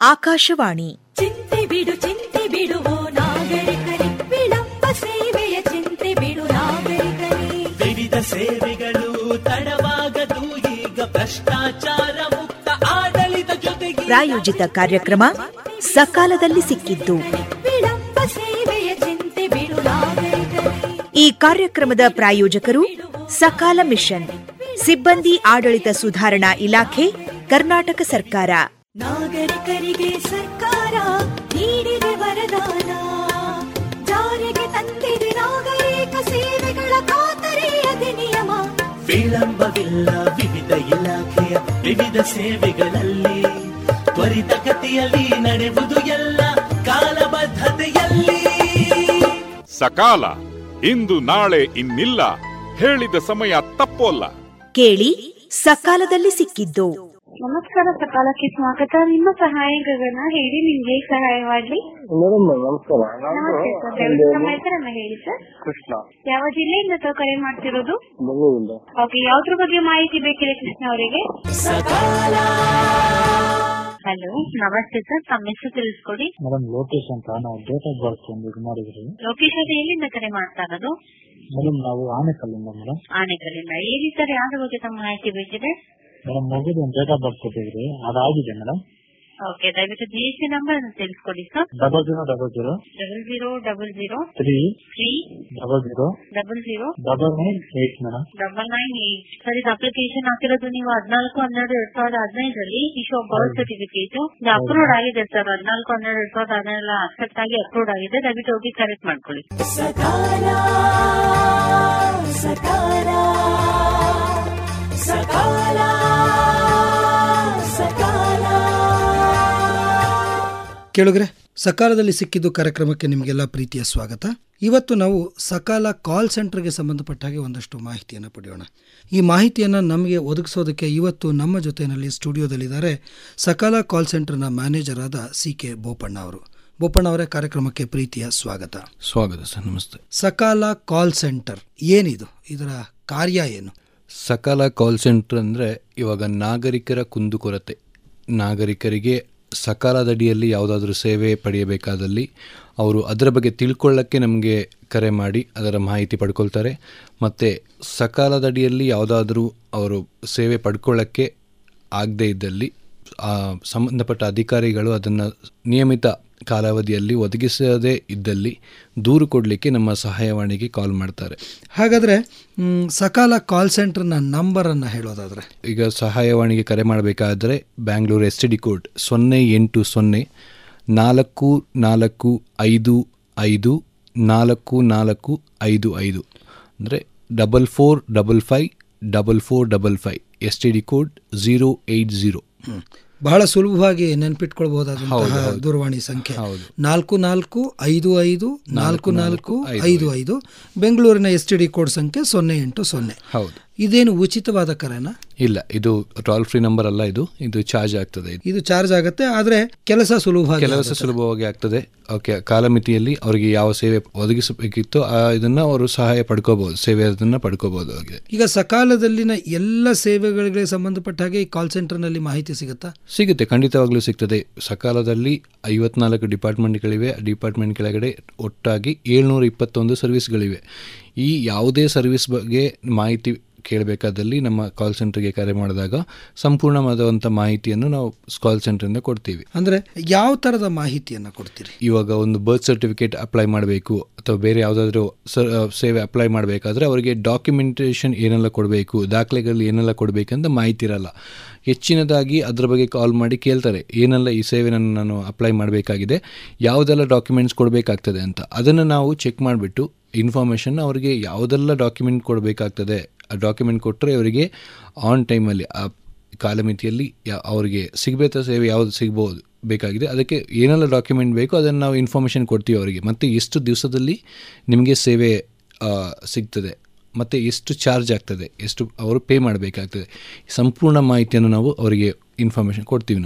ಆಕಾಶವಾಣಿ ಚಿಂತೆ ಬಿಡು ಚಿಂತೆ ಬಿಡುವು ನಾಗರಿಕರೇ ವಿಳಂಬ ಸೇವೆಯ ಚಿಂತೆ ಬಿಡು ನಾಗರಿಕರೇ ವಿವಿಧ ಸೇವೆಗಳು ತಡವಾಗದು ಈಗ ಭ್ರಷ್ಟಾಚಾರ ಮುಕ್ತ ಆಡಳಿತ ಜೊತೆಗೆ ಪ್ರಾಯೋಜಿತ ಕಾರ್ಯಕ್ರಮ ಸಕಾಲದಲ್ಲಿ ಸಿಕ್ಕಿದ್ದು ವಿಳಂಬ ಸೇವೆಯ ಚಿಂತೆ ಬಿಡು ನಾಗರಿಕರೇ ಈ ಕಾರ್ಯಕ್ರಮದ ಪ್ರಾಯೋಜಕರು ಸಕಾಲ ಮಿಷನ್ ಸಿಬ್ಬಂದಿ ಆಡಳಿತ ಸುಧಾರಣಾ ಇಲಾಖೆ ಕರ್ನಾಟಕ ಸರ್ಕಾರ ನಾಗರಿಕರಿಗೆ ಸರ್ಕಾರ ನೀಡಿದೆ ವರದಾನ ಜಾರಿಗೆ ತಂದಿದೆ ನಾಗರಿಕ ಸೇವೆಗಳ ಖಾತರಿ ಅಧಿನಿಯಮ ವಿಳಂಬವಿಲ್ಲ ವಿವಿಧ ಇಲಾಖೆಯ ವಿವಿಧ ಸೇವೆಗಳಲ್ಲಿ ತ್ವರಿತಗತಿಯಲ್ಲಿ ನಡೆಯುವುದು ಎಲ್ಲ ಕಾಲಬದ್ಧತೆಯಲ್ಲಿ ಸಕಾಲ ಇಂದು ನಾಳೆ ಇನ್ನಿಲ್ಲ ಹೇಳಿದ ಸಮಯ ತಪ್ಪೋಲ್ಲ ಕೇಳಿ ಸಕಾಲದಲ್ಲಿ ಸಿಕ್ಕಿದ್ದು ನಮಸ್ಕಾರ ಸಕಾಲಕ್ಕೆ ಸ್ವಾಗತ ನಿಮ್ಮ ಸಹಾಯ ಗಗನ ಹೇಳಿ ನಿಮ್ಗೆ ಹೇಗೆ ಸಹಾಯ ಮಾಡ್ಲಿ ಮೇಡಮ್ ನಮಸ್ಕಾರ ನಮಸ್ತೆ ಸರ್ ನಾನು ದಯವಿಟ್ಟು ನಮ್ಮ ಹೆಸರನ್ನ ಹೇಳಿ ಸರ್ ಕೃಷ್ಣ ಯಾವ ಜಿಲ್ಲೆಯಿಂದ ತಾವು ಕರೆ ಮಾಡ್ತಿರೋದು ಬೆಂಗಳೂರಿಂದ ಓಕೆ ಯಾವ್ದ್ರ ಬಗ್ಗೆ ಮಾಹಿತಿ ಬೇಕಿದೆ ಕೃಷ್ಣ ಅವರಿಗೆ ಹಲೋ ನಮಸ್ತೆ ಸರ್ ತಮ್ಮ ಹೆಸರು ತಿಳಿಸ್ಕೊಡಿ ಮೇಡಮ್ ಲೋಕೇಶ್ ಅಂತ ನಾವು ಡೇಟ್ ಆಫ್ ಬರ್ತ್ ಒಂದು ಇದು ಮಾಡಿದ್ರಿ ಲೊಕೇಶನ್ ಎಲ್ಲಿಂದ ಕರೆ ಮಾಡ್ತಾ ಇರೋದು ಮೇಡಮ್ ನಾವು ಆನೆಕಲ್ಲಿಂದ ಮೇಡಮ್ ಆನೆಕಲ್ಲಿಂದ ಈ ಸರ್ ಯಾವ್ದ್ರ ಬಗ್ಗೆ ತಮ್ಮ ಮಾಹಿತಿ ಬೇಕಿದೆ ಮೇಡಮ್ ಮಗುದು ಒಂದು ಡೇಟ್ ಆಫ್ ಬರ್ತ್ ಕೊಟ್ಟಿದ್ರಿ ಅದಾಗಿದೆ ಮೇಡಮ್ ಓಕೆ ದಯವಿಟ್ಟು ಜಿ ಎಸ್ ಟಿ ನಂಬರ್ ಅನ್ನು ತಿಳಿಸ್ಕೊಡಿ sir double zero double zero double zero double zero three three double zero double zero double nine eight madam double nine eight sir ಇದು application ಹಾಕಿರೋದು ನೀವು ಹದಿನಾಲ್ಕು ಹನ್ನೆರಡು ಎರಡ್ ಸಾವಿರದ ಹದಿನೈದರಲ್ಲಿ ಇಶ್ಯೂ ಬರ್ತ್ ಸರ್ಟಿಫಿಕೇಟ್ ಇದು ಅಪ್ರೂವ್ಡ್ ಆಗಿದೆ ಸರ್ ಹದಿನಾಲ್ಕು ಹನ್ನೆರಡು ಎರಡ್ ಸಾವಿರದ ಹದಿನೈದಲ್ಲ ಅಕ್ಸೆಪ್ಟ್ ಆಗಿ ಅಪ್ರೂವ್ಡ್ ಆಗಿದೆ ದಯವಿಟ್ಟು ಹೋಗಿ ಕರೆಕ್ಟ್ ಮಾಡ್ಕೊಳ್ಳಿ ಸಕಾಲ ಸಕಾಲ ಸಕಾಲ ಸಕಾಲ ಕೇಳುಗರೆ ಸಕಾಲದಲ್ಲಿ ಸಿಕ್ಕಿದ್ದು ಕಾರ್ಯಕ್ರಮಕ್ಕೆ ನಿಮಗೆಲ್ಲ ಪ್ರೀತಿಯ ಸ್ವಾಗತ ಇವತ್ತು ನಾವು ಸಕಾಲ ಕಾಲ್ ಸೆಂಟರ್ಗೆ ಸಂಬಂಧಪಟ್ಟ ಹಾಗೆ ಒಂದಷ್ಟು ಮಾಹಿತಿಯನ್ನು ಪಡೆಯೋಣ ಈ ಮಾಹಿತಿಯನ್ನು ನಮಗೆ ಒದಗಿಸೋದಕ್ಕೆ ಇವತ್ತು ನಮ್ಮ ಜೊತೆಯಲ್ಲಿ ಸ್ಟುಡಿಯೋದಲ್ಲಿದ್ದಾರೆ ಸಕಾಲ ಕಾಲ್ ಸೆಂಟರ್ನ ಮ್ಯಾನೇಜರ್ ಆದ ಸಿ ಕೆ ಬೋಪಣ್ಣ ಅವರು ಬೋಪಣ್ಣ ಅವರೇ ಕಾರ್ಯಕ್ರಮಕ್ಕೆ ಪ್ರೀತಿಯ ಸ್ವಾಗತ ಸ್ವಾಗತ ಸರ್ ನಮಸ್ತೆ ಸಕಾಲ ಕಾಲ್ ಸೆಂಟರ್ ಏನಿದು ಇದರ ಕಾರ್ಯ ಏನು ಸಕಾಲ ಕಾಲ್ ಸೆಂಟರ್ ಅಂದರೆ ಇವಾಗ ನಾಗರಿಕರ ಕುಂದುಕೊರತೆ ನಾಗರಿಕರಿಗೆ ಸಕಾಲದಡಿಯಲ್ಲಿ ಯಾವುದಾದ್ರೂ ಸೇವೆ ಪಡೆಯಬೇಕಾದಲ್ಲಿ ಅವರು ಅದರ ಬಗ್ಗೆ ತಿಳ್ಕೊಳ್ಳೋಕ್ಕೆ ನಮಗೆ ಕರೆ ಮಾಡಿ ಅದರ ಮಾಹಿತಿ ಪಡ್ಕೊಳ್ತಾರೆ ಮತ್ತು ಸಕಾಲದಡಿಯಲ್ಲಿ ಯಾವುದಾದ್ರೂ ಅವರು ಸೇವೆ ಪಡ್ಕೊಳ್ಳೋಕ್ಕೆ ಆಗದೇ ಇದ್ದಲ್ಲಿ ಆ ಸಂಬಂಧಪಟ್ಟ ಅಧಿಕಾರಿಗಳು ಅದನ್ನು ನಿಯಮಿತ ಕಾಲಾವಧಿಯಲ್ಲಿ ಒದಗಿಸದೇ ಇದ್ದಲ್ಲಿ ದೂರು ಕೊಡಲಿಕ್ಕೆ ನಮ್ಮ ಸಹಾಯವಾಣಿಗೆ ಕಾಲ್ ಮಾಡ್ತಾರೆ ಹಾಗಾದರೆ ಮ್, ಸಕಾಲ ಕಾಲ್ ಸೆಂಟರ್ನ ನಂಬರನ್ನು ಹೇಳೋದಾದರೆ ಈಗ ಸಹಾಯವಾಣಿಗೆ ಕರೆ ಮಾಡಬೇಕಾದ್ರೆ Bangalore S T D code ಸೊನ್ನೆ ಎಂಟು ಸೊನ್ನೆ ನಾಲ್ಕು ನಾಲ್ಕು ಐದು ಐದು ನಾಲ್ಕು ನಾಲ್ಕು ಐದು ಐದು ಅಂದರೆ double four double five double four double five S T D code zero eight zero ಬಹಳ ಸುಲಭವಾಗಿ ನೆನ್ಪಿಟ್ಕೊಳ್ಬಹುದಾದಂತಹ ದೂರವಾಣಿ ಸಂಖ್ಯೆ ನಾಲ್ಕು ನಾಲ್ಕು ಐದು ಐದು ನಾಲ್ಕು ನಾಲ್ಕು ಐದು ಐದು ಬೆಂಗಳೂರಿನ ಎಸ್ ಟಿ ಡಿ ಕೋಡ್ ಸಂಖ್ಯೆ ಸೊನ್ನೆ ಎಂಟು ಸೊನ್ನೆ ಹೌದು ಇದೇನು ಉಚಿತವಾದ ಕರೆನಾ ಇಲ್ಲ ಇದು ಟೋಲ್ ಫ್ರೀ ನಂಬರ್ ಅಲ್ಲ ಇದು ಇದು ಚಾರ್ಜ್ ಆಗ್ತದೆ ಇದು ಇದು ಚಾರ್ಜ್ ಆಗುತ್ತೆ ಆದ್ರೆ ಕೆಲಸ ಸುಲಭವಾಗಿ ಕೆಲಸ ಸುಲಭವಾಗಿ ಆಗ್ತದೆ ಓಕೆ ಕಾಲಮಿತಿಯಲ್ಲಿ ಅವರಿಗೆ ಯಾವ ಸೇವೆ ಒದಗಿಸಬೇಕಿತ್ತು ಆ ಇದನ್ನ ಅವರು ಸಹಾಯ ಪಡ್ಕೋಬಹುದು ಸೇವೆ ಅದನ್ನ ಪಡ್ಕೋಬಹುದು ಅವ್ರಿಗೆ ಈಗ ಸಕಾಲದಲ್ಲಿನ ಎಲ್ಲ ಸೇವೆಗಳಿಗೆ ಸಂಬಂಧಪಟ್ಟ ಹಾಗೆ ಈ ಕಾಲ್ ಸೆಂಟರ್ನಲ್ಲಿ ಮಾಹಿತಿ ಸಿಗುತ್ತಾ ಸಿಗುತ್ತೆ ಖಂಡಿತವಾಗ್ಲೂ ಸಿಗ್ತದೆ ಸಕಾಲದಲ್ಲಿ ಐವತ್ನಾಲ್ಕು ಡಿಪಾರ್ಟ್ಮೆಂಟ್ಗಳಿವೆ ಆ ಡಿಪಾರ್ಟ್ಮೆಂಟ್ ಕೆಳಗಡೆ ಒಟ್ಟಾಗಿ ಏಳ್ನೂರ ಇಪ್ಪತ್ತೊಂದು ಸರ್ವಿಸ್ಗಳಿವೆ ಈ ಯಾವುದೇ ಸರ್ವಿಸ್ ಬಗ್ಗೆ ಮಾಹಿತಿ ಕೇಳಬೇಕಾದಲ್ಲಿ ನಮ್ಮ ಕಾಲ್ ಸೆಂಟರ್ಗೆ ಕರೆ ಮಾಡಿದಾಗ ಸಂಪೂರ್ಣವಾದಂಥ ಮಾಹಿತಿಯನ್ನು ನಾವು ಕಾಲ್ ಸೆಂಟರಿಂದ ಕೊಡ್ತೀವಿ ಅಂದ್ರೆ ಯಾವ ತರದ ಮಾಹಿತಿಯನ್ನ ಕೊಡ್ತೀರಿ ಇವಾಗ ಒಂದು ಬರ್ತ್ ಸರ್ಟಿಫಿಕೇಟ್ ಅಪ್ಲೈ ಮಾಡಬೇಕು ಅಥವಾ ಬೇರೆ ಯಾವುದಾದ್ರೂ ಸೇವೆ ಅಪ್ಲೈ ಮಾಡಬೇಕಾದ್ರೆ ಅವರಿಗೆ ಡಾಕ್ಯುಮೆಂಟೇಷನ್ ಏನೆಲ್ಲ ಕೊಡಬೇಕು ದಾಖಲೆಗಳು ಏನೆಲ್ಲ ಕೊಡಬೇಕಂತ ಮಾಹಿತಿ ಇರಲ್ಲ ಹೆಚ್ಚಿನದಾಗಿ ಅದ್ರ ಬಗ್ಗೆ ಕಾಲ್ ಮಾಡಿ ಕೇಳ್ತಾರೆ ಏನೆಲ್ಲ ಈ ಸೇವೆಯನ್ನು ನಾನು ಅಪ್ಲೈ ಮಾಡಬೇಕಾಗಿದೆ ಯಾವುದೆಲ್ಲ ಡಾಕ್ಯುಮೆಂಟ್ಸ್ ಕೊಡಬೇಕಾಗ್ತದೆ ಅಂತ ಅದನ್ನು ನಾವು ಚೆಕ್ ಮಾಡಿಬಿಟ್ಟು ಇನ್ಫಾರ್ಮೇಷನ್ ಅವರಿಗೆ ಯಾವುದೆಲ್ಲ ಡಾಕ್ಯುಮೆಂಟ್ ಕೊಡಬೇಕಾಗ್ತದೆ ಆ ಡಾಕ್ಯುಮೆಂಟ್ ಕೊಟ್ಟರೆ ಅವರಿಗೆ ಆನ್ ಟೈಮಲ್ಲಿ ಆ ಕಾಲಮಿತಿಯಲ್ಲಿ ಯಾ ಅವರಿಗೆ ಸಿಗಬೇಕಾದ ಸೇವೆ ಯಾವುದು ಸಿಗ್ಬೋದು ಬೇಕಾಗಿದೆ ಅದಕ್ಕೆ ಏನೆಲ್ಲ ಡಾಕ್ಯುಮೆಂಟ್ ಬೇಕೋ ಅದನ್ನು ನಾವು ಇನ್ಫಾರ್ಮೇಷನ್ ಕೊಡ್ತೀವಿ ಅವರಿಗೆ ಮತ್ತು ಎಷ್ಟು ದಿವಸದಲ್ಲಿ ನಿಮಗೆ ಸೇವೆ ಆ, ಸಿಗ್ತದೆ ಮತ್ತು ಎಷ್ಟು ಚಾರ್ಜ್ ಆಗ್ತದೆ ಎಷ್ಟು ಅವರು ಪೇ ಮಾಡಬೇಕಾಗ್ತದೆ ಸಂಪೂರ್ಣ ಮಾಹಿತಿಯನ್ನು ನಾವು ಅವರಿಗೆ ಇನ್ಫಾರ್ಮೇಷನ್ ಕೊಡ್ತೀವಿ ನಾವು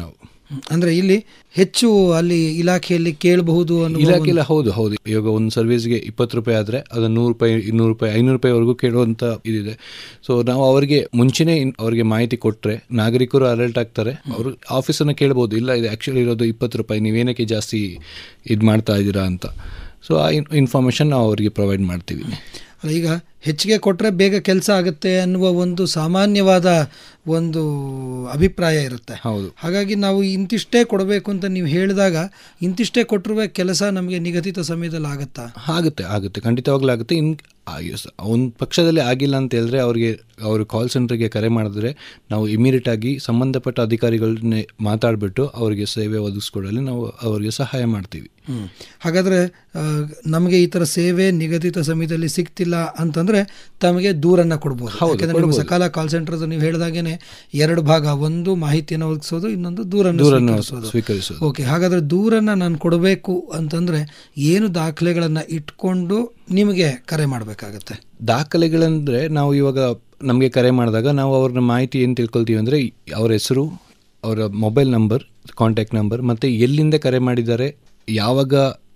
ಅಂದ್ರೆ ಇಲ್ಲಿ ಹೆಚ್ಚು ಅಲ್ಲಿ ಇಲಾಖೆಯಲ್ಲಿ ಕೇಳಬಹುದು ಅನ್ನುವ ಇಲಾಖೆಲ್ಲ ಹೌದು ಹೌದು ಇವಾಗ ಒಂದು ಸರ್ವಿಸ್ಗೆ ಇಪ್ಪತ್ತು ರೂಪಾಯಿ ಆದರೆ ಅದು ನೂರು ರೂಪಾಯಿ ಇನ್ನೂರು ರೂಪಾಯಿ ಐನೂರು ರೂಪಾಯಿವರೆಗೂ ಕೇಳುವಂಥ ಇದಿದೆ ಸೊ ನಾವು ಅವರಿಗೆ ಮುಂಚೆನೇ ಇನ್- ಅವರಿಗೆ ಮಾಹಿತಿ ಕೊಟ್ಟರೆ ನಾಗರಿಕರು ಅಲರ್ಟ್ ಆಗ್ತಾರೆ ಅವರು ಆಫೀಸನ್ನು ಕೇಳ್ಬೋದು ಇಲ್ಲ ಇದು ಆ್ಯಕ್ಚುಲಿ ಇರೋದು ಇಪ್ಪತ್ತು ರೂಪಾಯಿ ನೀವೇನಕ್ಕೆ ಜಾಸ್ತಿ ಇದು ಮಾಡ್ತಾ ಇದ್ದೀರಾ ಅಂತ ಸೊ ಆ ಇನ್ಫಾರ್ಮೇಷನ್ ನಾವು ಅವರಿಗೆ ಪ್ರೊವೈಡ್ ಮಾಡ್ತೀವಿ ಅಲ್ಲ, ಈಗ ಹೆಚ್ಚಿಗೆ ಕೊಟ್ಟರೆ ಬೇಗ ಕೆಲಸ ಆಗುತ್ತೆ ಅನ್ನುವ ಒಂದು ಸಾಮಾನ್ಯವಾದ ಒಂದು ಅಭಿಪ್ರಾಯ ಇರುತ್ತೆ ಹೌದು ಹಾಗಾಗಿ ನಾವು ಇಂತಿಷ್ಟೇ ಕೊಡಬೇಕು ಅಂತ ನೀವು ಹೇಳಿದಾಗ ಇಂತಿಷ್ಟೇ ಕೊಟ್ಟರು ಕೆಲಸ ನಮಗೆ ನಿಗದಿತ ಸಮಯದಲ್ಲಿ ಆಗುತ್ತಾ ಆಗುತ್ತೆ ಆಗುತ್ತೆ ಖಂಡಿತವಾಗ್ಲೂ ಆಗುತ್ತೆ ಇನ್ ಒಂದು ಪಕ್ಷದಲ್ಲಿ ಆಗಿಲ್ಲ ಅಂತ ಹೇಳಿದ್ರೆ ಅವರಿಗೆ ಅವರು ಕಾಲ್ ಸೆಂಟರ್ಗೆ ಕರೆ ಮಾಡಿದ್ರೆ ನಾವು ಇಮಿಡಿಯೇಟ್ ಆಗಿ ಸಂಬಂಧಪಟ್ಟ ಅಧಿಕಾರಿಗಳನ್ನೇ ಮಾತಾಡಿಬಿಟ್ಟು ಅವರಿಗೆ ಸೇವೆ ಒದಗಿಸ್ಕೊಡಲು ನಾವು ಅವರಿಗೆ ಸಹಾಯ ಮಾಡ್ತೀವಿ ಹ್ಮ್. ಹಾಗಾದ್ರೆ ಆ, ನಮಗೆ ಈ ತರ ಸೇವೆ ನಿಗದಿತ ಸಮಯದಲ್ಲಿ ಸಿಗ್ತಿಲ್ಲ ಅಂತಂದ್ರೆ ತಮಗೆ ದೂರನ್ನ ಕೊಡ್ಬೋದು ಹೌದು, ಯಾಕಂದ್ರೆ ನಿಮ್ಮ ಕೊಡ್ಬೋದು. ಸಕಾಲ ಕಾಲ್ ಸೆಂಟರ್ ನೀವು ಹೇಳಿದಾಗೇನೆ ಎರಡು ಭಾಗ ಒಂದು ಮಾಹಿತಿಯನ್ನು ಒದಗಿಸೋದು ಇನ್ನೊಂದು ದೂರನ್ನು ದೂರನ್ನು ಸ್ವೀಕರಿಸೋದು. ಸ್ವೀಕರಿಸೋದು ಓಕೆ ಹಾಗಾದ್ರೆ ದೂರನ್ನ ನಾನು ಕೊಡಬೇಕು ಅಂತಂದ್ರೆ ಏನು ದಾಖಲೆಗಳನ್ನ ಇಟ್ಕೊಂಡು ನಿಮಗೆ ಕರೆ ಮಾಡಬೇಕಾಗತ್ತೆ ದಾಖಲೆಗಳಂದರೆ ನಾವು ಇವಾಗ ನಮಗೆ ಕರೆ ಮಾಡಿದಾಗ ನಾವು ಅವ್ರನ್ನ ಮಾಹಿತಿ ಏನು ತಿಳ್ಕೊಳ್ತೀವಿ ಅಂದರೆ ಅವ್ರ ಹೆಸರು ಅವರ ಮೊಬೈಲ್ ನಂಬರ್ ಕಾಂಟ್ಯಾಕ್ಟ್ ನಂಬರ್ ಮತ್ತು ಎಲ್ಲಿಂದ ಕರೆ ಮಾಡಿದ್ದಾರೆ ಯಾವಾಗ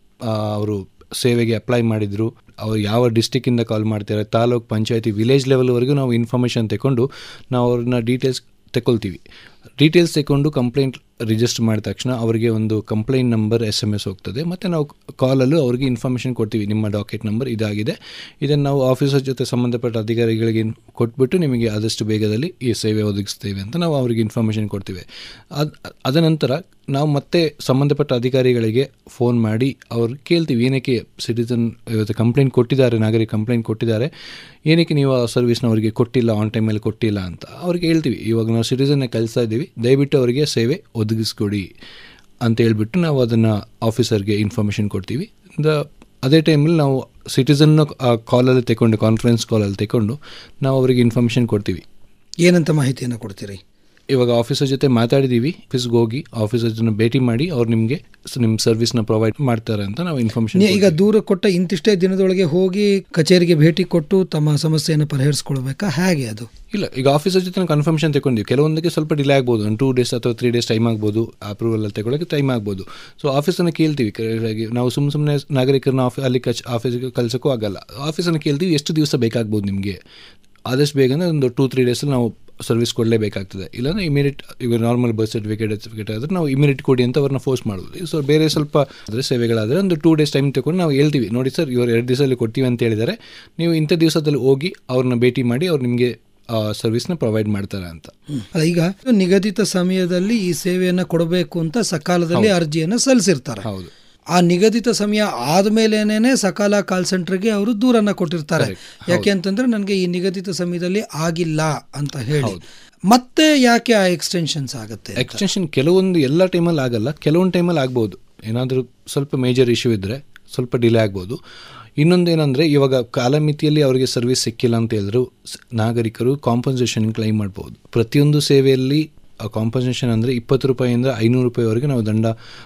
ಅವರು ಸೇವೆಗೆ ಅಪ್ಲೈ ಮಾಡಿದರು ಅವ್ರು ಯಾವ ಡಿಸ್ಟಿಕ್ಕಿಂದ ಕಾಲ್ ಮಾಡ್ತಾರೆ ತಾಲೂಕ್ ಪಂಚಾಯತಿ ವಿಲೇಜ್ ಲೆವೆಲ್ವರೆಗೂ ನಾವು ಇನ್ಫಾರ್ಮೇಷನ್ ತಗೊಂಡು ನಾವು ಅವ್ರನ್ನ ಡೀಟೇಲ್ಸ್ ತಗೊಳ್ತೀವಿ ಡೀಟೇಲ್ಸ್ ತಗೊಂಡು ಕಂಪ್ಲೇಂಟ್ ರಿಜಿಸ್ಟರ್ ಮಾಡಿದ ತಕ್ಷಣ ಅವರಿಗೆ ಒಂದು complaint number S M S ಹೋಗ್ತದೆ ಮತ್ತು ನಾವು ಕಾಲಲ್ಲೂ ಅವರಿಗೆ ಇನ್ಫಾರ್ಮೇಷನ್ ಕೊಡ್ತೀವಿ ನಿಮ್ಮ ಡಾಕೆಟ್ ನಂಬರ್ ಇದಾಗಿದೆ ಇದನ್ನು ನಾವು ಆಫೀಸರ್ ಜೊತೆ ಸಂಬಂಧಪಟ್ಟ ಅಧಿಕಾರಿಗಳಿಗೆ ಇನ್- ಕೊಟ್ಬಿಟ್ಟು ನಿಮಗೆ ಆದಷ್ಟು ಬೇಗದಲ್ಲಿ ಈ ಸೇವೆ ಒದಗಿಸ್ತೇವೆ ಅಂತ ನಾವು ಅವರಿಗೆ ಇನ್ಫಾರ್ಮೇಷನ್ ಕೊಡ್ತೀವಿ ಅದು ಅದ ನಂತರ ನಾವು ಮತ್ತೆ ಸಂಬಂಧಪಟ್ಟ ಅಧಿಕಾರಿಗಳಿಗೆ ಫೋನ್ ಮಾಡಿ ಅವ್ರು ಕೇಳ್ತೀವಿ ಏನಕ್ಕೆ ಸಿಟಿಸನ್ ಇವತ್ತು ಕಂಪ್ಲೇಂಟ್ ಕೊಟ್ಟಿದ್ದಾರೆ ನಾಗರಿಕ ಕಂಪ್ಲೇಂಟ್ ಕೊಟ್ಟಿದ್ದಾರೆ ಏನಕ್ಕೆ ನೀವು ಆ ಸರ್ವಿಸ್ನ ಅವರಿಗೆ ಕೊಟ್ಟಿಲ್ಲ ಆನ್ ಟೈಮಲ್ಲಿ ಕೊಟ್ಟಿಲ್ಲ ಅಂತ ಅವ್ರಿಗೆ ಹೇಳ್ತೀವಿ ಇವಾಗ ನಾವು ಸಿಟಿಸನ್ನ ಕಲಿಸ್ತಾ ಇದ್ದೀವಿ ದಯವಿಟ್ಟು ಅವರಿಗೆ ಸೇವೆ ಒದಗಿಸ್ಕೊಡಿ ಅಂತ ಹೇಳ್ಬಿಟ್ಟು ನಾವು ಅದನ್ನು ಆಫೀಸರ್ಗೆ ಇನ್ಫಾರ್ಮೇಷನ್ ಕೊಡ್ತೀವಿ ದ ಅದೇ ಟೈಮಲ್ಲಿ ನಾವು ಸಿಟಿಸನ್ನ ಕಾಲಲ್ಲಿ ತಗೊಂಡು ಕಾನ್ಫರೆನ್ಸ್ ಕಾಲಲ್ಲಿ ತಗೊಂಡು ನಾವು ಅವರಿಗೆ ಇನ್ಫಾರ್ಮೇಷನ್ ಕೊಡ್ತೀವಿ ಏನಂತ ಮಾಹಿತಿಯನ್ನು ಕೊಡ್ತೀರಿ ಇವಾಗ ಆಫೀಸರ್ ಜೊತೆ ಮಾತಾಡಿದ್ದೀವಿ ಆಫೀಸ್ಗೆ ಹೋಗಿ ಆಫೀಸರ್ ಜೊತೆ ಭೇಟಿ ಮಾಡಿ ಅವ್ರು ನಿಮಗೆ ನಿಮ್ಮ ಸರ್ವಿಸ್ನ ಪ್ರೊವೈಡ್ ಮಾಡ್ತಾರೆ ಅಂತ ನಾವು ಇನ್ಫಾರ್ಮೇಷನ್ ನೀ- ಈಗ ದೂರ ಕೊಟ್ಟ ಇಂತಿಷ್ಟೇ ದಿನದೊಳಗೆ ಹೋಗಿ ಕಚೇರಿಗೆ ಭೇಟಿ ಕೊಟ್ಟು ತಮ್ಮ ಸಮಸ್ಯೆಯನ್ನು ಪರಿಹರಿಸ್ಕೊಳ್ಬೇಕಾ ಹೇಗೆ ಅದು ಇಲ್ಲ ಈಗ ಆಫೀಸರ್ ಜೊತೆ ಕನ್ಫರ್ಮೇಷನ್ ತಗೊಂಡಿವಿ ಕೆಲವೊಂದಕ್ಕೆ ಸ್ವಲ್ಪ ಡಿಲೇ ಆಗ್ಬೋದು ಒಂದು ಟೂ ಡೇಸ್ ಅಥವಾ ತ್ರೀ ಡೇಸ್ ಟೈಮ್ ಆಗ್ಬೋದು ಅಪ್ರೂವಲ್ ಅಲ್ಲಿ ತಗೊಳ್ಳೋಕೆ ಟೈಮ್ ಆಗ್ಬೋದು ಸೊ ಆಫೀಸನ್ನು ಕೇಳ್ತೀವಿ ಕರೆಕ್ಟಾಗಿ ನಾವು ಸುಮ್ಮ ಸುಮ್ಮನೆ ನಾಗರಿಕರನ್ನ ಆಫಿ ಅಲ್ಲಿ ಕಚ್ ಆಫೀಸಿಗೆ ಕಳ್ಸೋಕ್ಕೂ ಆಗಲ್ಲ ಆಫೀಸನ್ನು ಕೇಳ್ತೀವಿ ಎಷ್ಟು ದಿವಸ ಬೇಕಾಗ್ಬೋದು ನಿಮಗೆ ಆದಷ್ಟು ಬೇಗ ಒಂದು ಟೂ ತ್ರೀ ಡೇಸಲ್ಲಿ ನಾವು ಸರ್ವಿಸ್ ಕೊಡಲೇಬೇಕಾಗ್ತದೆ ಇಲ್ಲಾಂದ್ರೆ ಇಮಿಡಿಯೇಟ್ ಈಗ ನಾರ್ಮಲ್ ಬರ್ತ್ ಸರ್ಟಿಫಿಕೇಟ್ ಸರ್ಟಿಫಿಕೇಟ್ ಆದರೆ ನಾವು ಇಮಿಡಿಯೇಟ್ ಕೊಡಿ ಅಂತ ಅವ್ರನ್ನ ಫೋರ್ಸ್ ಮಾಡೋದು ಸೊ ಬೇರೆ ಸ್ವಲ್ಪ ಅಂದರೆ ಸೇವೆಗಳಾದರೆ ಒಂದು ಟೂ ಡೇಸ್ ಟೈಮ್ ತಗೊಂಡು ನಾವು ಹೇಳ್ತೀವಿ ನೋಡಿ ಸರ್ ಇವರು ಎರಡು ದಿವಸದಲ್ಲಿ ಕೊಡ್ತೀವಿ ಅಂತ ಹೇಳಿದ್ದಾರೆ ನೀವು ಇಂಥ ದಿವಸದಲ್ಲಿ ಹೋಗಿ ಅವ್ರನ್ನ ಭೇಟಿ ಮಾಡಿ ಅವ್ರು ನಿಮಗೆ ಸರ್ವಿಸ್ನ ಪ್ರೊವೈಡ್ ಮಾಡ್ತಾರೆ ಅಂತ ಅಲ್ಲ, ಈಗ ನಿಗದಿತ ಸಮಯದಲ್ಲಿ ಈ ಸೇವೆಯನ್ನು ಕೊಡಬೇಕು ಅಂತ ಸಕಾಲದಲ್ಲಿ ಅರ್ಜಿಯನ್ನು ಸಲ್ಲಿಸಿರ್ತಾರೆ ಹೌದು ಆ ನಿಗದಿತ ಸಮಯ ಆದ್ಮೇಲೆನೇನೆ ಸಕಾಲ ಕಾಲ್ ಸೆಂಟರ್ಗೆ ಅವರು ದೂರನ್ನ ಕೊಟ್ಟಿರ್ತಾರೆ ಯಾಕೆ ಅಂತಂದ್ರೆ ನನಗೆ ಈ ನಿಗದಿತ ಸಮಯದಲ್ಲಿ ಆಗಿಲ್ಲ ಅಂತ ಹೇಳಿ ಮತ್ತೆ ಯಾಕೆ ಆ ಎಕ್ಸ್ಟೆನ್ಷನ್ಸ್ ಆಗುತ್ತೆ ಎಕ್ಸ್ಟೆನ್ಷನ್ ಕೆಲವೊಂದು ಎಲ್ಲ ಟೈಮಲ್ಲಿ ಆಗಲ್ಲ ಕೆಲವೊಂದು ಟೈಮಲ್ಲಿ ಆಗ್ಬೋದು ಏನಾದರೂ ಸ್ವಲ್ಪ ಮೇಜರ್ ಇಶ್ಯೂ ಇದ್ದರೆ ಸ್ವಲ್ಪ ಡಿಲೇ ಆಗ್ಬೋದು ಇನ್ನೊಂದು ಏನಂದರೆ ಇವಾಗ ಕಾಲಮಿತಿಯಲ್ಲಿ ಅವರಿಗೆ ಸರ್ವಿಸ್ ಸಿಕ್ಕಿಲ್ಲ ಅಂತ ಹೇಳಿದ್ರು ಸ್- ನಾಗರಿಕರು ಕಾಂಪನ್ಸೇಷನ್ ಕ್ಲೈಮ್ ಮಾಡ್ಬೋದು ಪ್ರತಿಯೊಂದು ಸೇವೆಯಲ್ಲಿ ಕಾಂಪನ್ಸೇಷನ್ ಅಂದರೆ ಇಪ್ಪತ್ತು ರೂಪಾಯಿಯಿಂದ ಐನೂರು ರೂಪಾಯಿವರೆಗೆ ನಾವು ದಂಡ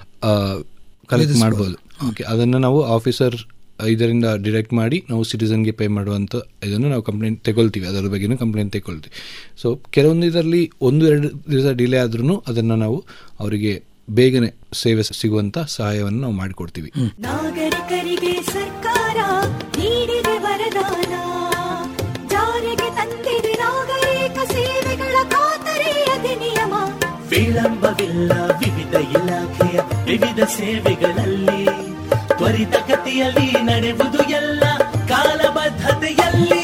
ಕಲೆಕ್ಟ್ ಮಾಡ್ಬೋದು ಓಕೆ ಅದನ್ನು ನಾವು ಆಫೀಸರ್ ಇದರಿಂದ ಡಿರೆಕ್ಟ್ ಮಾಡಿ ನಾವು ಸಿಟಿಸನ್ಗೆ ಪೇ ಮಾಡುವಂಥ ಇದನ್ನು ನಾವು ಕಂಪ್ಲೇಂಟ್ ತಗೊಳ್ತೀವಿ ಅದರ ಬಗ್ಗೆನೂ ಕಂಪ್ಲೇಂಟ್ ತಗೊಳ್ತೀವಿ ಸೊ ಕೆಲವೊಂದು ಇದರಲ್ಲಿ ಒಂದು ಎರಡು ದಿವಸ ಡಿಲೇ ಆದ್ರೂ ಅದನ್ನು ನಾವು ಅವರಿಗೆ ಬೇಗನೆ ಸೇವೆ ಸಿಗುವಂಥ ಸಹಾಯವನ್ನು ನಾವು ಮಾಡಿಕೊಡ್ತೀವಿ ನಾಗರಿಕರಿಗೆ ಸರ್ಕಾರ ನೀಡಿದೆ ವರದಾನ ಜಾರಿಗೆ ತಂದಿದೆ ನಾಗರಿಕ ಸೇವೆಗಳ ಖಾತರಿ ಅಧಿನಿಯಮ ವಿಳಂಬವಿಲ್ಲ ವಿವಿಧ ಇಲಾಖೆಯ ವಿವಿಧ ಸೇವೆಗಳಲ್ಲಿ ತ್ವರಿತಗತಿಯಲ್ಲಿ ನಡೆಯುವುದು ಎಲ್ಲ ಕಾಲಬದ್ಧತೆಯಲ್ಲಿ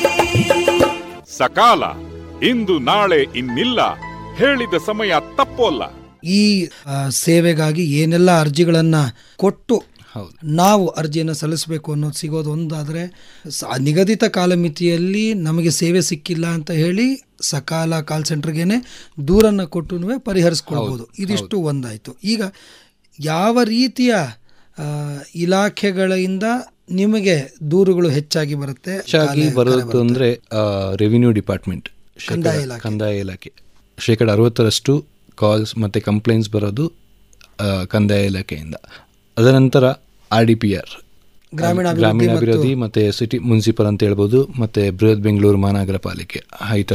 ಸಕಾಲ ಇಂದು ನಾಳೆ ಇನ್ನಿಲ್ಲ ಹೇಳಿದ ಸಮಯ ತಪ್ಪೋಲ್ಲ ಈ ಆ, ಸೇವೆಗಾಗಿ ಏನೆಲ್ಲ ಅರ್ಜಿಗಳನ್ನ ಕೊಟ್ಟು ಹೌದು ನಾವು ಅರ್ಜಿಯನ್ನು ಸಲ್ಲಿಸಬೇಕು ಅನ್ನೋದು ಸಿಗೋದು ಒಂದಾದರೆ ಸ- ನಿಗದಿತ ಕಾಲಮಿತಿಯಲ್ಲಿ ನಮಗೆ ಸೇವೆ ಸಿಕ್ಕಿಲ್ಲ ಅಂತ ಹೇಳಿ ಸಕಾಲ ಕಾಲ್ ಸೆಂಟರ್ಗೇನೆ ದೂರನ್ನು ಕೊಟ್ಟು ಪರಿಹರಿಸ್ಕೊಳ್ಬೋದು ಇದಿಷ್ಟು ಒಂದಾಯಿತು ಈಗ ಯಾವ ರೀತಿಯ ಆ, ಇಲಾಖೆಗಳಿಂದ ನಿಮಗೆ ದೂರುಗಳು ಹೆಚ್ಚಾಗಿ ಬರುತ್ತೆ ಹೆಚ್ಚಾಗಿ ಬರೋದು ಅಂದರೆ ರೆವಿನ್ಯೂ ಡಿಪಾರ್ಟ್ಮೆಂಟ್ ಕಂದಾಯ ಇಲಾಖೆ. ಕಂದಾಯ ಇಲಾಖೆ ಶೇಕಡ ಅರವತ್ತರಷ್ಟು ಕಾಲ್ಸ್ ಮತ್ತು ಕಂಪ್ಲೇಂಟ್ಸ್ ಬರೋದು ಆ, ಕಂದಾಯ ಇಲಾಖೆಯಿಂದ ಅದನಂತರ ಆರ್ ಡಿ ಪಿ ಆರ್ ಗ್ರಾಮೀಣ ಗ್ರಾಮೀಣ ಅಭಿವೃದ್ಧಿ ಮತ್ತು ಸಿಟಿ ಮುನ್ಸಿಪಲ್ ಅಂತ ಹೇಳ್ಬೋದು ಮತ್ತು ಬೃಹತ್ ಬೆಂಗಳೂರು ಮಹಾನಗರ ಪಾಲಿಕೆ ಆ, ಈ ಥರ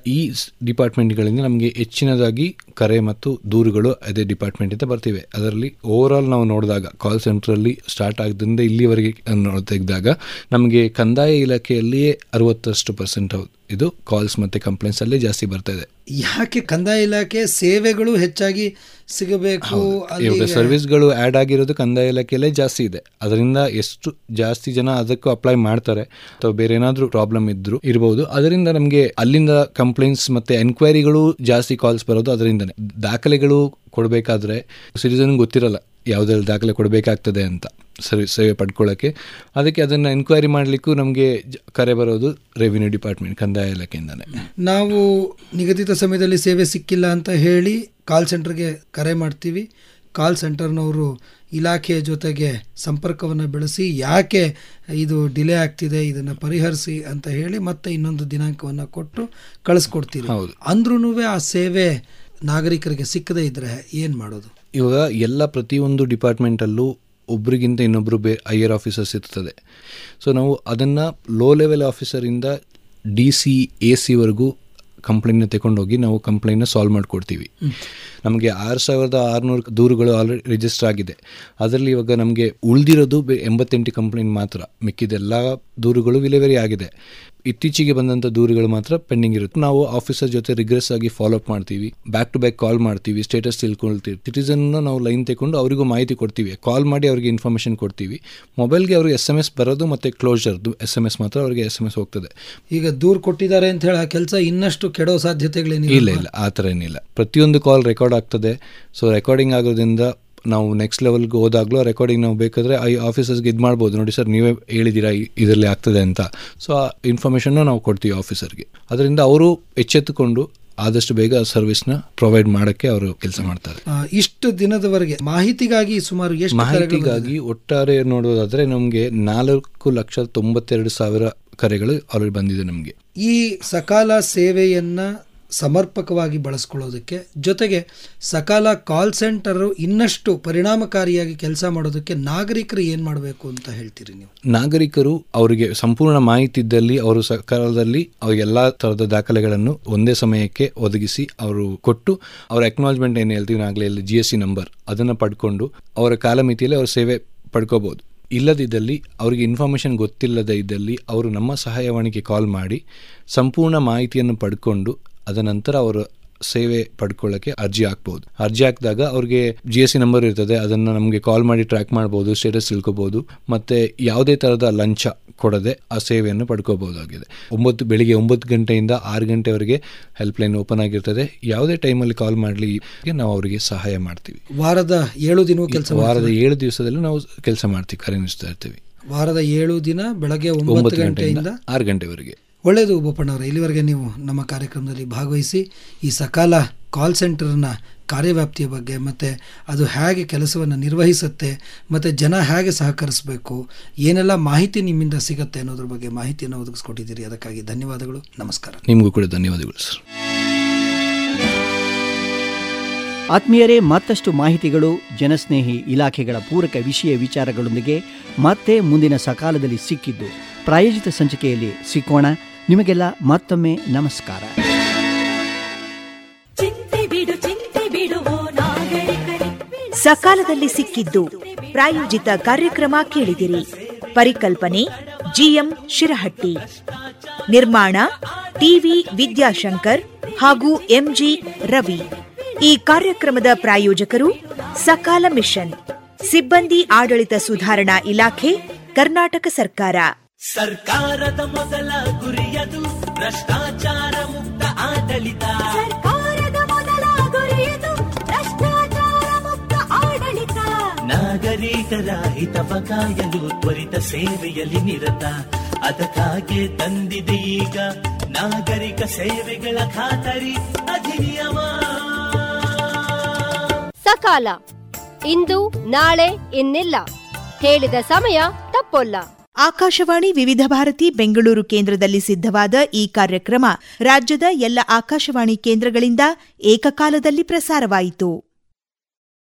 ಈ ಸ್- ಡಿಪಾರ್ಟ್ಮೆಂಟ್ಗಳಿಂದ ನಮಗೆ ಹೆಚ್ಚಿನದಾಗಿ ಕರೆ ಮತ್ತು ದೂರುಗಳು ಅದೇ ಡಿಪಾರ್ಟ್ಮೆಂಟಿಂದ ಬರ್ತಿವೆ ಅದರಲ್ಲಿ ಓವರ್ ಆಲ್ ನಾವು ನೋಡಿದಾಗ ಕಾಲ್ ಸೆಂಟ್ರಲ್ಲಿ ಸ್ಟಾರ್ಟ್ ಆಗದಿಂದ ಇಲ್ಲಿವರೆಗೆ ನೋ- ತೆಗೆದಾಗ ನಮಗೆ ಕಂದಾಯ ಇಲಾಖೆಯಲ್ಲಿಯೇ ಅರವತ್ತಷ್ಟು ಪರ್ಸೆಂಟ್ ಇದು ಕಾಲ್ಸ್ ಮತ್ತು ಕಂಪ್ಲೇಂಟ್ಸ್ ಅಲ್ಲೇ ಜಾಸ್ತಿ ಬರ್ತಾ ಇದೆ ಯಾಕೆ ಕಂದಾಯ ಇಲಾಖೆ ಸೇವೆಗಳು ಹೆಚ್ಚಾಗಿ ಸಿಗಬೇಕು ಇವಾಗ ಅಲ್ಲಿ ಸರ್ವಿಸ್ಗಳು ಆ್ಯಡ್ ಆಗಿರೋದು ಕಂದಾಯ ಇಲಾಖೆಯಲ್ಲೇ ಜಾಸ್ತಿ ಇದೆ ಅದರಿಂದ ಎಷ್ಟು ಜಾಸ್ತಿ ಜನ ಅದಕ್ಕೂ ಅಪ್ಲೈ ಮಾಡ್ತಾರೆ ಅಥವಾ ಬೇರೆ ಏನಾದರೂ ಪ್ರಾಬ್ಲಮ್ ಇದ್ರು ಇರಬಹುದು ಅದರಿಂದ ನಮಗೆ ಅಲ್ಲಿಂದ ಕಂಪ್ಲೇಂಟ್ಸ್ ಮತ್ತೆ ಎನ್ಕ್ವೈರಿಗಳು ಜಾಸ್ತಿ ಕಾಲ್ಸ್ ಬರೋದು ಅದರಿಂದನೇ ದಾಖಲೆಗಳು ಕೊಡಬೇಕಾದ್ರೆ ಸಿಟಿಸನ್ ಗೊತ್ತಿರಲ್ಲ ಯಾವುದ್ರಲ್ಲಿ ದಾಖಲೆ ಕೊಡಬೇಕಾಗ್ತದೆ ಅಂತ ಸರಿ ಸೇವೆ ಪಡ್ಕೊಳ್ಳೋಕ್ಕೆ ಅದಕ್ಕೆ ಅದನ್ನು ಎನ್ಕ್ವೈರಿ ಮಾಡಲಿಕ್ಕೂ ನಮಗೆ ಕರೆ ಬರೋದು ರೆವಿನ್ಯೂ ಡಿಪಾರ್ಟ್ಮೆಂಟ್ ಕಂದಾಯ ಇಲಾಖೆಯಿಂದನೇ ನಾವು ನಿಗದಿತ ಸಮಯದಲ್ಲಿ ಸೇವೆ ಸಿಕ್ಕಿಲ್ಲ ಅಂತ ಹೇಳಿ ಕಾಲ್ ಸೆಂಟರ್ಗೆ ಕರೆ ಮಾಡ್ತೀವಿ ಕಾಲ್ ಸೆಂಟರ್ನವರು ಇಲಾಖೆಯ ಜೊತೆಗೆ ಸಂಪರ್ಕವನ್ನು ಬೆಳೆಸಿ ಯಾಕೆ ಇದು ಡಿಲೇ ಆಗ್ತಿದೆ ಇದನ್ನು ಪರಿಹರಿಸಿ ಅಂತ ಹೇಳಿ ಮತ್ತೆ ಇನ್ನೊಂದು ದಿನಾಂಕವನ್ನು ಕೊಟ್ಟು ಕಳಿಸ್ಕೊಡ್ತೀವಿ ಹೌದು. ಅಂದ್ರೂ ಆ ಸೇವೆ ನಾಗರಿಕರಿಗೆ ಸಿಕ್ಕದೇ ಇದ್ರೆ ಏನು ಮಾಡೋದು ಇವಾಗ ಎಲ್ಲ ಪ್ರತಿಯೊಂದು ಡಿಪಾರ್ಟ್ಮೆಂಟಲ್ಲೂ ಒಬ್ರಿಗಿಂತ ಇನ್ನೊಬ್ಬರು ಬೇ ಹೈಯರ್ ಆಫೀಸರ್ಸ್ ಇರ್ತದೆ ಸೊ ನಾವು ಅದನ್ನು ಲೋ ಲೆವೆಲ್ ಆಫೀಸರಿಂದ ಡಿ ಸಿ ಎ ಸಿವರೆಗೂ ಕಂಪ್ಲೇಂಟ್ನ ತಗೊಂಡೋಗಿ ನಾವು ಕಂಪ್ಲೇಂಟ್ನ ಸಾಲ್ವ್ ಮಾಡಿಕೊಡ್ತೀವಿ ನಮಗೆ ಆರು ಸಾವಿರದ ಆರುನೂರು ದೂರುಗಳು ಆಲ್ರೆಡಿ ರಿಜಿಸ್ಟರ್ ಆಗಿದೆ ಅದರಲ್ಲಿ ಇವಾಗ ನಮಗೆ ಉಳಿದಿರೋದು ಎಂಬತ್ತೆಂಟು ಕಂಪ್ಲೇಂಟ್ ಮಾತ್ರ ಮಿಕ್ಕಿದೆಲ್ಲ ದೂರುಗಳು ವಿಲೇವರಿ ಆಗಿದೆ ಇತ್ತೀಚೆಗೆ ಬಂದಂಥ ದೂರುಗಳು ಮಾತ್ರ ಪೆಂಡಿಂಗ್ ಇರುತ್ತೆ ನಾವು ಆಫೀಸರ್ ಜೊತೆ ರಿಗ್ರೆಸ್ ಆಗಿ ಫಾಲೋ ಅಪ್ ಮಾಡ್ತೀವಿ ಬ್ಯಾಕ್ ಟು ಬ್ಯಾಕ್ ಕಾಲ್ ಮಾಡ್ತೀವಿ ಸ್ಟೇಟಸ್ ತಿಳ್ಕೊಳ್ತೀವಿ ಸಿಟಿಸನ್ನ ನಾವು ಲೈನ್ ತಗೊಂಡು ಅವರಿಗೂ ಮಾಹಿತಿ ಕೊಡ್ತೀವಿ ಕಾಲ್ ಮಾಡಿ ಅವರಿಗೆ ಇನ್ಫಾರ್ಮೇಷನ್ ಕೊಡ್ತೀವಿ ಮೊಬೈಲ್ಗೆ ಅವ್ರಿಗೆ ಎಸ್ ಎಮ್ ಎಸ್ ಬರೋದು ಮತ್ತು ಕ್ಲೋಜರ್ದು ಎಸ್ ಎಮ್ ಎಸ್ ಮಾತ್ರ ಅವರಿಗೆ ಎಸ್ ಎಮ್ ಎಸ್ ಹೋಗ್ತದೆ ಈಗ ದೂರು ಕೊಟ್ಟಿದ್ದಾರೆ ಅಂತ ಹೇಳಿ ಆ ಕೆಲಸ ಇನ್ನಷ್ಟು ಕೆಡೋ ಸಾಧ್ಯತೆಗಳೇನಿಲ್ಲ ಇಲ್ಲ ಇಲ್ಲ ಆ ಥರ ಏನಿಲ್ಲ ಪ್ರತಿಯೊಂದು ಕಾಲ್ ರೆಕಾರ್ಡ್ ಆಗ್ತದೆ ಸೊ ರೆಕಾರ್ಡಿಂಗ್ ಆಗೋದ್ರಿಂದ ನಾವು ನೆಕ್ಸ್ಟ್ ಲೆವೆಲ್ಗೆ ಹೋದಾಗಲೂ ರೆಕಾರ್ಡಿಂಗ್ ನಾವು ಬೇಕಾದರೆ ಐ ಆಫೀಸರ್ಸ್ಗೆ ಇದು ಮಾಡ್ಬೋದು ನೋಡಿ ಸರ್ ನೀವೇ ಹೇಳಿದ್ದೀರಾ ಇ- ಇದರಲ್ಲಿ ಆಗ್ತದೆ ಅಂತ ಸೊ ಆ ಇನ್ಫಾರ್ಮೇಷನ್ನ ನಾವು ಕೊಡ್ತೀವಿ ಆಫೀಸರ್ಗೆ ಅದರಿಂದ ಅವರು ಎಚ್ಚೆತ್ತುಕೊಂಡು ಆದಷ್ಟು ಬೇಗ ಸರ್ವಿಸ್ನ ಪ್ರೊವೈಡ್ ಮಾಡೋಕ್ಕೆ ಅವರು ಕೆಲಸ ಮಾಡ್ತಾರೆ ಆ, ಇಷ್ಟು ದಿನದವರೆಗೆ ಮಾಹಿತಿಗಾಗಿ ಸುಮಾರು ಎಷ್ಟು ಕರೆಗಳು ಬಂದಿದೆ? ಮಾಹಿತಿಗಾಗಿ ಒಟ್ಟಾರೆ ನೋಡೋದಾದ್ರೆ ನಮಗೆ ನಾಲ್ಕು ಲಕ್ಷ ತೊಂಬತ್ತೆರಡು ಸಾವಿರ ಕರೆಗಳು ಆಲ್ರೆಡಿ ಬಂದಿದೆ ನಮಗೆ ಈ ಸಕಾಲ ಸೇವೆಯನ್ನ ಸಮರ್ಪಕವಾಗಿ ಬಳಸ್ಕೊಳ್ಳೋದಕ್ಕೆ ಜೊತೆಗೆ ಸಕಾಲ ಕಾಲ್ ಸೆಂಟರ್ ಇನ್ನಷ್ಟು ಪರಿಣಾಮಕಾರಿಯಾಗಿ ಕೆಲಸ ಮಾಡೋದಕ್ಕೆ ನಾಗರಿಕರು ಏನು ಮಾಡಬೇಕು ಅಂತ ಹೇಳ್ತೀರಿ ನೀವು ನಾಗರಿಕರು ಅವರಿಗೆ ಸಂಪೂರ್ಣ ಮಾಹಿತಿ ಇದ್ದಲ್ಲಿ ಅವರು ಸಕಾಲದಲ್ಲಿ ಅವ್ರ ಎಲ್ಲಾ ತರದ ದಾಖಲೆಗಳನ್ನು ಒಂದೇ ಸಮಯಕ್ಕೆ ಒದಗಿಸಿ ಅವರು ಕೊಟ್ಟು ಅವರ ಅಕ್ನಾಲಜ್ಮೆಂಟ್ ಏನು ಹೇಳ್ತೀವಿ ನಾಗಲೇ ಜಿ ಎಸ್ ಸಿ ನಂಬರ್ ಅದನ್ನು ಪಡ್ಕೊಂಡು ಅವರ ಕಾಲಮಿತಿಯಲ್ಲಿ ಅವ್ರ ಸೇವೆ ಪಡ್ಕೋಬಹುದು ಇಲ್ಲದಿದ್ದಲ್ಲಿ ಅವರಿಗೆ ಇನ್ಫಾರ್ಮೇಷನ್ ಗೊತ್ತಿಲ್ಲದೆ ಇದ್ದಲ್ಲಿ ಅವರು ನಮ್ಮ ಸಹಾಯವಾಣಿಗೆ ಕಾಲ್ ಮಾಡಿ ಸಂಪೂರ್ಣ ಮಾಹಿತಿಯನ್ನು ಪಡ್ಕೊಂಡು ಅದ ನಂತರ ಅವರು ಸೇವೆ ಪಡ್ಕೊಳ್ಳೋಕ್ಕೆ ಅರ್ಜಿ ಹಾಕ್ಬೋದು ಅರ್ಜಿ ಹಾಕಿದಾಗ ಅವ್ರಿಗೆ ಜಿ ಎಸ್ ಸಿ ನಂಬರ್ ಇರ್ತದೆ ಅದನ್ನು ನಮಗೆ ಕಾಲ್ ಮಾಡಿ ಟ್ರ್ಯಾಕ್ ಮಾಡ್ಬೋದು ಸ್ಟೇಟಸ್ ತಿಳ್ಕೊಬೋದು ಮತ್ತು ಯಾವುದೇ ಥರದ ಲಂಚ ಕೊಡದೆ ಆ ಸೇವೆಯನ್ನು ಪಡ್ಕೋಬಹುದಾಗಿದೆ ಒಂಬತ್ತು ಬೆಳಿಗ್ಗೆ ಒಂಬತ್ತು ಗಂಟೆಯಿಂದ ಆರು ಗಂಟೆವರೆಗೆ ಹೆಲ್ಪ್ಲೈನ್ ಓಪನ್ ಆಗಿರ್ತದೆ ಯಾವುದೇ ಟೈಮಲ್ಲಿ ಕಾಲ್ ಮಾಡಲಿ ನಾವು ಅವರಿಗೆ ಸಹಾಯ ಮಾಡ್ತೀವಿ ವಾರದ ಏಳು ದಿನವೂ ಕೆಲಸ ವಾರದ ಏಳು ದಿವಸದಲ್ಲಿ ನಾವು ಕೆಲಸ ಮಾಡ್ತೀವಿ ಕಾರ್ಯನಿರ್ವಹಿಸ್ತಾ ಇರ್ತೀವಿ ವಾರದ ಏಳು ದಿನ ಬೆಳಗ್ಗೆ ಒಂಬತ್ತು ಒಂಬತ್ತು ಗಂಟೆಯಿಂದ ಗಂಟೆಯಿಂದ ಆರು ಗಂಟೆವರೆಗೆ ಒಳ್ಳೆಯದು ಬೋಪಣ್ಣವರೇ ಇಲ್ಲಿವರೆಗೆ ನೀವು ನಮ್ಮ ಕಾರ್ಯಕ್ರಮದಲ್ಲಿ ಭಾಗವಹಿಸಿ ಈ ಸಕಾಲ ಕಾಲ್ ಸೆಂಟರ್ನ ಕಾರ್ಯವ್ಯಾಪ್ತಿಯ ಬಗ್ಗೆ ಮತ್ತು ಅದು ಹೇಗೆ ಕೆಲಸವನ್ನು ನಿರ್ವಹಿಸುತ್ತೆ ಮತ್ತು ಜನ ಹೇಗೆ ಸಹಕರಿಸಬೇಕು ಏನೆಲ್ಲ ಮಾಹಿತಿ ನಿಮ್ಮಿಂದ ಸಿಗುತ್ತೆ ಅನ್ನೋದ್ರ ಬಗ್ಗೆ ಮಾಹಿತಿಯನ್ನು ಒದಗಿಸ್ಕೊಟ್ಟಿದ್ದೀರಿ ಅದಕ್ಕಾಗಿ ಧನ್ಯವಾದಗಳು ನಮಸ್ಕಾರ ನಿಮಗೂ ಕೂಡ ಧನ್ಯವಾದಗಳು ಸರ್ ಆತ್ಮೀಯರೇ ಮತ್ತಷ್ಟು ಮಾಹಿತಿಗಳು ಜನಸ್ನೇಹಿ ಇಲಾಖೆಗಳ ಪೂರಕ ವಿಷಯ ವಿಚಾರಗಳೊಂದಿಗೆ ಮತ್ತೆ ಮುಂದಿನ ಸಕಾಲದಲ್ಲಿ ಸಿಕ್ಕಿದ್ದು ಪ್ರಾಯೋಜಿತ ಸಂಚಿಕೆಯಲ್ಲಿ ಸಿಕ್ಕೋಣ ನಿಮಗೆಲ್ಲ ಮತ್ತೊಮ್ಮೆ ನಮಸ್ಕಾರ ಚಿಂತೆ ಬಿಡು ಚಿಂತೆ ಬಿಡುವೋ ನಾಗರಿಕರೇ ಸಕಾಲದಲ್ಲಿ ಸಿಕ್ಕಿದ್ದು ಪ್ರಾಯೋಜಿತ ಕಾರ್ಯಕ್ರಮ ಕೇಳಿದಿರಿ ಪರಿಕಲ್ಪನೆ ಜಿಎಂ ಶಿರಹಟ್ಟಿ ನಿರ್ಮಾಣ ಟಿವಿ ವಿದ್ಯಾಶಂಕರ್ ಹಾಗೂ ಎಂಜಿ ರವಿ ಈ ಕಾರ್ಯಕ್ರಮದ ಪ್ರಾಯೋಜಕರು ಸಕಾಲ ಮಿಷನ್ ಸಿಬ್ಬಂದಿ ಆಡಳಿತ ಸುಧಾರಣಾ ಇಲಾಖೆ ಕರ್ನಾಟಕ ಸರ್ಕಾರ ಸರ್ಕಾರದ ಮೊದಲ ಗುರಿಯದು ಭ್ರಷ್ಟಾಚಾರ ಮುಕ್ತ ಆಡಳಿತ ಸರ್ಕಾರದ ಮೊದಲ ಗುರಿಯದು ಭ್ರಷ್ಟಾಚಾರ ಮುಕ್ತ ಆಡಳಿತ ನಾಗರಿಕರ ಹಿತವ ಕಾಯಲು ತ್ವರಿತ ಸೇವೆಯಲ್ಲಿ ನಿರತ ಅದಕ್ಕಾಗಿ ತಂದಿದೆ ಈಗ ನಾಗರಿಕ ಸೇವೆಗಳ ಖಾತರಿ ಅಧಿನಿಯಮ ಸಕಾಲ ಇಂದು ನಾಳೆ ಇನ್ನಿಲ್ಲ ಹೇಳಿದ ಸಮಯ ತಪ್ಪೊಲ್ಲ ಆಕಾಶವಾಣಿ ವಿವಿಧ ಭಾರತಿ ಬೆಂಗಳೂರು ಕೇಂದ್ರದಲ್ಲಿ ಸಿದ್ಧವಾದ ಈ ಕಾರ್ಯಕ್ರಮ ರಾಜ್ಯದ ಎಲ್ಲ ಆಕಾಶವಾಣಿ ಕೇಂದ್ರಗಳಿಂದ ಏಕಕಾಲದಲ್ಲಿ ಪ್ರಸಾರವಾಯಿತು